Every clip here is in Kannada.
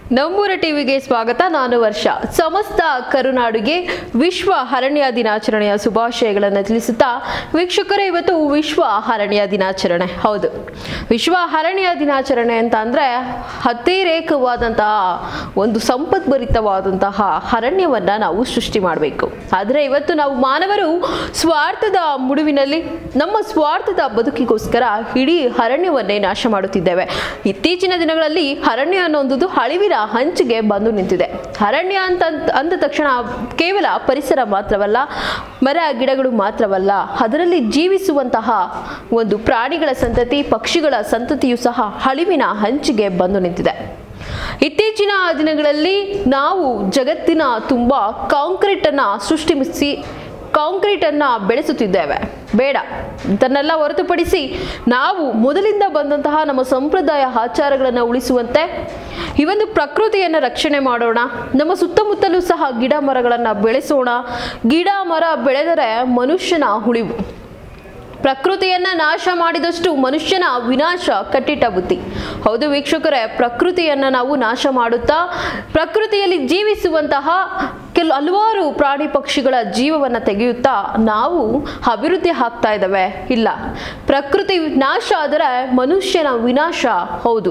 ನಮ್ಮೂರ ಟಿವಿಗೆ ಸ್ವಾಗತ ನಾನು ವರ್ಷ ಸಮಸ್ತ ಕರುನಾಡಿಗೆ ವಿಶ್ವ ಅರಣ್ಯ ದಿನಾಚರಣೆಯ ಶುಭಾಶಯಗಳನ್ನು ತಿಳಿಸುತ್ತಾ ವೀಕ್ಷಕರೇ ಇವತ್ತು ವಿಶ್ವ ಅರಣ್ಯ ದಿನಾಚರಣೆ ಹೌದು ವಿಶ್ವ ಅರಣ್ಯ ದಿನಾಚರಣೆ ಅಂತ ಅಂದರೆ ಅತಿರೇಕವಾದಂತಹ ಒಂದು ಸಂಪದ್ಭರಿತವಾದಂತಹ ಅರಣ್ಯವನ್ನು ನಾವು ಸೃಷ್ಟಿ ಮಾಡಬೇಕು ಆದರೆ ಇವತ್ತು ನಾವು ಮಾನವರು ಸ್ವಾರ್ಥದ ಮುಡುವಿನಲ್ಲಿ ನಮ್ಮ ಸ್ವಾರ್ಥದ ಬದುಕಿಗೋಸ್ಕರ ಇಡೀ ಅರಣ್ಯವನ್ನೇ ನಾಶ ಮಾಡುತ್ತಿದ್ದೇವೆ ಇತ್ತೀಚಿನ ದಿನಗಳಲ್ಲಿ ಅರಣ್ಯ ಅನ್ನೋದು ಅಳಿವಿನ ಹಂಚಿಗೆ ಬಂದು ನಿಂತಿದೆ ಅರಣ್ಯ ಅಂತ ಅಂದ ತಕ್ಷಣ ಕೇವಲ ಪರಿಸರ ಮಾತ್ರವಲ್ಲ ಮರ ಗಿಡಗಳು ಮಾತ್ರವಲ್ಲ ಅದರಲ್ಲಿ ಜೀವಿಸುವಂತಹ ಒಂದು ಪ್ರಾಣಿಗಳ ಸಂತತಿ ಪಕ್ಷಿಗಳ ಸಂತತಿಯು ಸಹ ಅಳಿವಿನ ಹಂಚಿಗೆ ಬಂದು ನಿಂತಿದೆ ಇತ್ತೀಚಿನ ದಿನಗಳಲ್ಲಿ ನಾವು ಜಗತ್ತಿನ ತುಂಬ ಕಾಂಕ್ರೀಟನ್ನು ಸೃಷ್ಟಿಸಿ ಕಾಂಕ್ರೀಟನ್ನು ಬೆಳೆಸುತ್ತಿದ್ದೇವೆ ಬೇಡ ಇದನ್ನೆಲ್ಲ ಹೊರತುಪಡಿಸಿ ನಾವು ಮೊದಲಿಂದ ಬಂದಂತಹ ನಮ್ಮ ಸಂಪ್ರದಾಯ ಆಚಾರಗಳನ್ನು ಉಳಿಸುವಂತೆ ಈ ಒಂದು ಪ್ರಕೃತಿಯನ್ನು ರಕ್ಷಣೆ ಮಾಡೋಣ ನಮ್ಮ ಸುತ್ತಮುತ್ತಲೂ ಸಹ ಗಿಡ ಮರಗಳನ್ನು ಬೆಳೆಸೋಣ ಗಿಡ ಮರ ಬೆಳೆದರೆ ಮನುಷ್ಯನ ಉಳಿವು ಪ್ರಕೃತಿಯನ್ನ ನಾಶ ಮಾಡಿದಷ್ಟು ಮನುಷ್ಯನ ವಿನಾಶ ಕಟ್ಟಿಟ್ಟ ಬುದ್ಧಿ ಹೌದು ವೀಕ್ಷಕರೇ ಪ್ರಕೃತಿಯನ್ನ ನಾವು ನಾಶ ಮಾಡುತ್ತಾ ಪ್ರಕೃತಿಯಲ್ಲಿ ಜೀವಿಸುವಂತಹ ಕೆಲ ಹಲವಾರು ಪ್ರಾಣಿ ಪಕ್ಷಿಗಳ ಜೀವವನ್ನು ತೆಗೆಯುತ್ತಾ ನಾವು ಅಭಿವೃದ್ಧಿ ಆಗ್ತಾ ಇದ್ದಾವೆ ಇಲ್ಲ ಪ್ರಕೃತಿ ನಾಶ ಆದರೆ ಮನುಷ್ಯನ ವಿನಾಶ ಹೌದು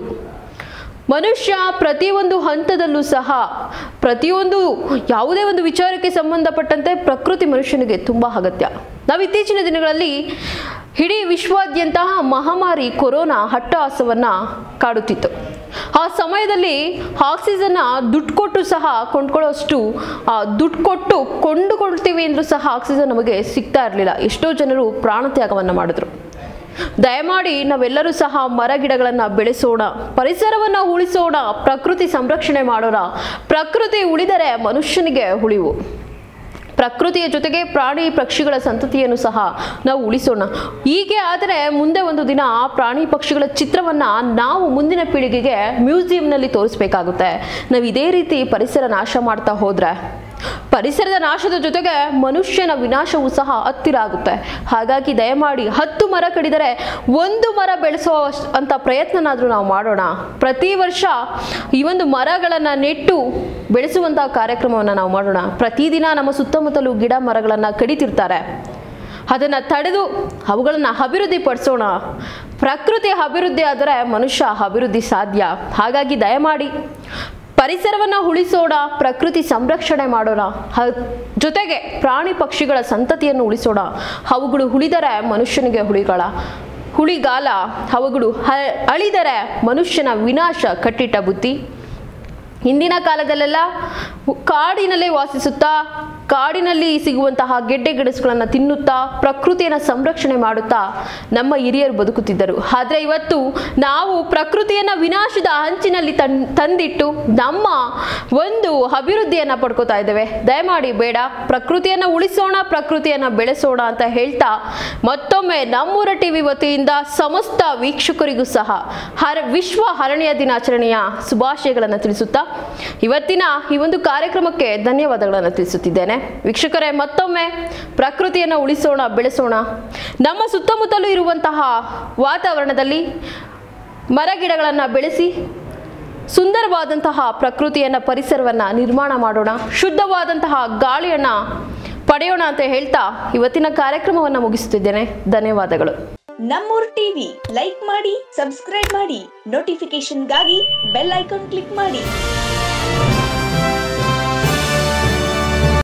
ಮನುಷ್ಯ ಪ್ರತಿಯೊಂದು ಹಂತದಲ್ಲೂ ಸಹ ಪ್ರತಿಯೊಂದು ಯಾವುದೇ ಒಂದು ವಿಚಾರಕ್ಕೆ ಸಂಬಂಧಪಟ್ಟಂತೆ ಪ್ರಕೃತಿ ಮನುಷ್ಯನಿಗೆ ತುಂಬ ಅಗತ್ಯ ನಾವು ಇತ್ತೀಚಿನ ದಿನಗಳಲ್ಲಿ ಇಡೀ ವಿಶ್ವಾದ್ಯಂತ ಮಹಾಮಾರಿ ಕೊರೋನಾ ಹಟ್ಟಹಾಸವನ್ನು ಕಾಡುತ್ತಿತ್ತು ಆ ಸಮಯದಲ್ಲಿ ಆಕ್ಸಿಜನ್ನ ದುಡ್ಡು ಕೊಟ್ಟು ಸಹ ಕೊಂಡ್ಕೊಳ್ಳೋಷ್ಟು ಆ, ದುಡ್ಡು ಕೊಟ್ಟು ಕೊಂಡುಕೊಳ್ತೀವಿ ಅಂದರೂ ಸಹ ಆಕ್ಸಿಜನ್ ನಮಗೆ ಸಿಗ್ತಾ ಇರಲಿಲ್ಲ ಎಷ್ಟೋ ಜನರು ಪ್ರಾಣತ್ಯಾಗವನ್ನು ಮಾಡಿದ್ರು ದಯಮಾಡಿ ನಾವೆಲ್ಲರೂ ಸಹ ಮರ ಗಿಡಗಳನ್ನು ಬೆಳೆಸೋಣ ಪರಿಸರವನ್ನು ಉಳಿಸೋಣ ಪ್ರಕೃತಿ ಸಂರಕ್ಷಣೆ ಮಾಡೋಣ ಪ್ರಕೃತಿ ಉಳಿದರೆ ಮನುಷ್ಯನಿಗೆ ಉಳಿವು ಪ್ರಕೃತಿಯ ಜೊತೆಗೆ ಪ್ರಾಣಿ ಪಕ್ಷಿಗಳ ಸಂತತಿಯನ್ನು ಸಹ ನಾವು ಉಳಿಸೋಣ ಹೀಗೆ ಆದರೆ ಮುಂದೆ ಒಂದು ದಿನ ಆ ಪ್ರಾಣಿ ಪಕ್ಷಿಗಳ ಚಿತ್ರವನ್ನು ನಾವು ಮುಂದಿನ ಪೀಳಿಗೆಗೆ ಮ್ಯೂಸಿಯಂನಲ್ಲಿ ತೋರಿಸ್ಬೇಕಾಗುತ್ತೆ ನಾವು ಇದೇ ರೀತಿ ಪರಿಸರ ನಾಶ ಮಾಡ್ತಾ ಹೋದ್ರೆ ಪರಿಸರದ ನಾಶದ ಜೊತೆಗೆ ಮನುಷ್ಯನ ವಿನಾಶವೂ ಸಹ ಹತ್ತಿರ ಆಗುತ್ತೆ ಹಾಗಾಗಿ ದಯಮಾಡಿ ಹತ್ತು ಮರ ಕಡಿದರೆ ಒಂದು ಮರ ಬೆಳೆಸೋ ಅಷ್ಟ್- ಅಂತ ಪ್ರಯತ್ನನಾದರೂ ನಾವು ಮಾಡೋಣ ಪ್ರತಿ ವರ್ಷ ಈ ಒಂದು ಮರಗಳನ್ನು ನೆಟ್ಟು ಬೆಳೆಸುವಂತಹ ಕಾರ್ಯಕ್ರಮವನ್ನು ನಾವು ಮಾಡೋಣ ಪ್ರತಿದಿನ ನಮ್ಮ ಸುತ್ತಮುತ್ತಲೂ ಗಿಡ ಮರಗಳನ್ನು ಕಡಿತಿರ್ತಾರೆ ಅದನ್ನು ತಡೆದು ಅವುಗಳನ್ನು ಅಭಿವೃದ್ಧಿ ಪಡಿಸೋಣ ಪ್ರಕೃತಿ ಅಭಿವೃದ್ಧಿ ಆದರೆ ಮನುಷ್ಯ ಅಭಿವೃದ್ಧಿ ಸಾಧ್ಯ ಹಾಗಾಗಿ ದಯಮಾಡಿ ಪರಿಸರವನ್ನು ಉಳಿಸೋಣ ಪ್ರಕೃತಿ ಸಂರಕ್ಷಣೆ ಮಾಡೋಣ ಹ- ಜೊತೆಗೆ ಪ್ರಾಣಿ ಪಕ್ಷಿಗಳ ಸಂತತಿಯನ್ನು ಉಳಿಸೋಣ ಅವುಗಳು ಉಳಿದರೆ ಮನುಷ್ಯನಿಗೆ ಹುಳಿಗಳ ಹುಳಿಗಾಲ ಅವುಗಳು ಹ- ಅಳಿದರೆ ಮನುಷ್ಯನ ವಿನಾಶ ಕಟ್ಟಿಟ್ಟ ಬುದ್ಧಿ ಹಿಂದಿನ ಕಾಲದಲ್ಲೆಲ್ಲ ಕಾಡಿನಲ್ಲೇ ವಾಸಿಸುತ್ತಾ ಕಾಡಿನಲ್ಲಿ ಸಿಗುವಂತಹ ಗೆಡ್ಡೆ ಗೆಣಸುಗಳನ್ನು ತಿನ್ನುತ್ತಾ ಪ್ರಕೃತಿಯನ್ನು ಸಂರಕ್ಷಣೆ ಮಾಡುತ್ತಾ ನಮ್ಮ ಹಿರಿಯರು ಬದುಕುತ್ತಿದ್ದರು ಆದರೆ ಇವತ್ತು ನಾವು ಪ್ರಕೃತಿಯನ್ನು ವಿನಾಶದ ಅಂಚಿನಲ್ಲಿ ತನ್ ತಂದಿಟ್ಟು ನಮ್ಮ ಒಂದು ಅಭಿವೃದ್ಧಿಯನ್ನು ಪಡ್ಕೋತಾ ಇದ್ದೇವೆ ದಯಮಾಡಿ ಬೇಡ ಪ್ರಕೃತಿಯನ್ನು ಉಳಿಸೋಣ ಪ್ರಕೃತಿಯನ್ನು ಬೆಳೆಸೋಣ ಅಂತ ಹೇಳ್ತಾ ಮತ್ತೊಮ್ಮೆ ನಮ್ಮೂರ ಟಿವಿ ವತಿಯಿಂದ ಸಮಸ್ತ ವೀಕ್ಷಕರಿಗೂ ಸಹ ಹರ ವಿಶ್ವ ಅರಣ್ಯ ದಿನಾಚರಣೆಯ ಶುಭಾಶಯಗಳನ್ನು ತಿಳಿಸುತ್ತಾ ಇವತ್ತಿನ ಈ ಒಂದು ಕಾರ್ಯಕ್ರಮಕ್ಕೆ ಧನ್ಯವಾದಗಳನ್ನು ತಿಳಿಸುತ್ತಿದ್ದೇನೆ ವೀಕ್ಷಕರೇ ಮತ್ತೊಮ್ಮೆ ಪ್ರಕೃತಿಯನ್ನು ಉಳಿಸೋಣ ಬೆಳೆಸೋಣ ನಮ್ಮ ಸುತ್ತಮುತ್ತಲೂ ಇರುವಂತಹ ವಾತಾವರಣದಲ್ಲಿ ಮರ ಗಿಡಗಳನ್ನು ಬೆಳೆಸಿ ಸುಂದರವಾದಂತಹ ಪ್ರಕೃತಿಯನ್ನು ಪರಿಸರವನ್ನು ನಿರ್ಮಾಣ ಮಾಡೋಣ ಶುದ್ಧವಾದಂತಹ ಗಾಳಿಯನ್ನು ಪಡೆಯೋಣ ಅಂತ ಹೇಳ್ತಾ ಇವತ್ತಿನ ಕಾರ್ಯಕ್ರಮವನ್ನು ಮುಗಿಸುತ್ತಿದ್ದೇನೆ ಧನ್ಯವಾದಗಳು ನಮ್ಮೂರ್ ಟಿವಿ ಲೈಕ್ ಮಾಡಿ ಸಬ್ಸ್ಕ್ರೈಬ್ ಮಾಡಿ ನೋಟಿಫಿಕೇಶನ್ಗಾಗಿ ಬೆಲ್ ಐಕಾನ್ ಕ್ಲಿಕ್ ಮಾಡಿ